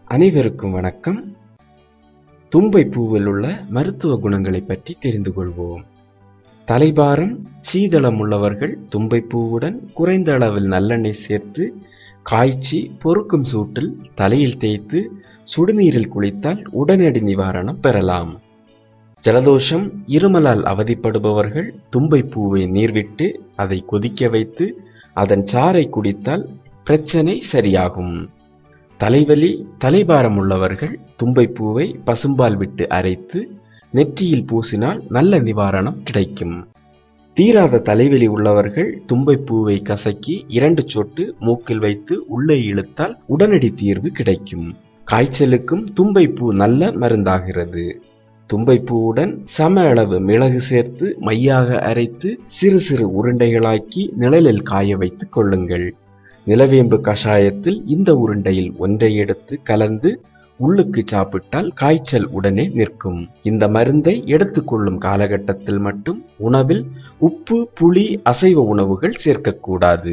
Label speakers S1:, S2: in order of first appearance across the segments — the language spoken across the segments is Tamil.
S1: அனைவருக்கும் வணக்கம் தும்பை பூவில் உள்ள மருத்துவ குணங்களை பற்றி தெரிந்து கொள்வோம் தலைபாரம் சீதளம் உள்ளவர்கள் தும்பை பூவுடன் குறைந்த அளவில் நல்லெண்ணெய் சேர்த்து காய்ச்சி பொறுக்கும் சூட்டில் தலையில் தேய்த்து சுடுநீரில் குளித்தால் உடனடி நிவாரணம் பெறலாம் ஜலதோஷம் இருமலால் அவதிப்படுபவர்கள் தும்பை பூவை நீர்விட்டு அதை கொதிக்க வைத்து அதன் சாறை குடித்தால் பிரச்சனை சரியாகும் தலைவலி தலைபாரம் உள்ளவர்கள் தும்பைப்பூவை பசும்பால் விட்டு அரைத்து நெற்றியில் பூசினால் நல்ல நிவாரணம் கிடைக்கும் தீராத தலைவலி உள்ளவர்கள் தும்பைப்பூவை கசக்கி இரண்டு சொட்டு மூக்கில் வைத்து உள்ளே இழுத்தால் உடனடி தீர்வு கிடைக்கும் காய்ச்சலுக்கும் தும்பைப்பூ நல்ல மருந்தாகிறது தும்பைப்பூவுடன் சம அளவு மிளகு சேர்த்து மையாக அரைத்து சிறு சிறு உருண்டைகளாக்கி நிழலில் காய வைத்துக் கொள்ளுங்கள் நிலவேம்பு கஷாயத்தில் இந்த உருண்டையில் ஒன்றை எடுத்து கலந்து உள்ளுக்கு சாப்பிட்டால் காய்ச்சல் உடனே நிற்கும் இந்த மருந்தை எடுத்துக்கொள்ளும் காலகட்டத்தில் மட்டும் உணவில் உப்பு புளி அசைவ உணவுகள் சேர்க்கக்கூடாது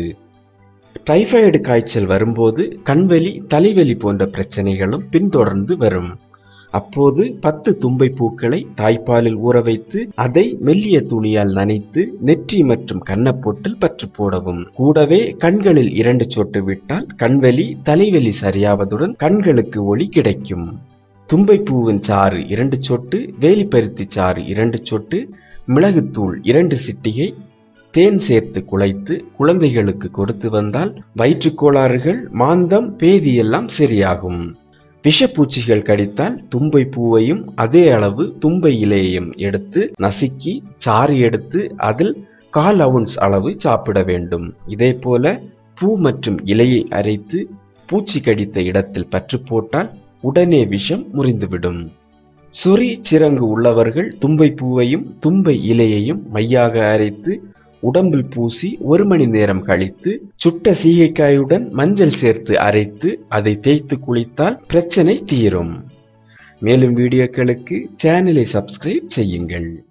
S1: டைபாய்டு காய்ச்சல் வரும்போது கண்வலி தலைவலி போன்ற பிரச்சனைகளும் பின்தொடர்ந்து வரும் அப்போது பத்து தும்பை பூக்களை தாய்ப்பாலில் ஊற வைத்து அதை மெல்லிய துணியால் நனைத்து நெற்றி மற்றும் கன்னப்பொட்டில் பற்று போடவும் கூடவே கண்களில் இரண்டு சொட்டு விட்டால் கண்வலி தலைவலி சரியாவதுடன் கண்களுக்கு ஒளி கிடைக்கும் தும்பை பூவின் சாறு இரண்டு சொட்டு வேலிப்பருத்தி சாறு இரண்டு சொட்டு மிளகுத்தூள் இரண்டு சிட்டிகை தேன் சேர்த்து குழைத்து குழந்தைகளுக்கு கொடுத்து வந்தால் வயிற்றுக்கோளாறுகள் மாந்தம் பேதி எல்லாம் சரியாகும் விஷப்பூச்சிகள் கடித்தால் தும்பை பூவையும் அதே அளவு தும்பை இலையையும் எடுத்து நசுக்கி சாறு எடுத்து அதில் கால் அவுன்ஸ் அளவு சாப்பிட வேண்டும் இதே போல பூ மற்றும் இலையை அரைத்து பூச்சி கடித்த இடத்தில் பற்று போட்டால் உடனே விஷம் முறிந்துவிடும் சொறி சிறங்கு உள்ளவர்கள் தும்பை பூவையும் தும்பை இலையையும் மையாக அரைத்து உடம்பில் பூசி ஒரு மணி நேரம் கழித்து சுட்ட சீகைக்காயுடன் மஞ்சள் சேர்த்து அரைத்து அதை தேய்த்து குளித்தால் பிரச்சனை தீரும் மேலும் வீடியோக்களுக்கு சேனலை சப்ஸ்கிரைப் செய்யுங்கள்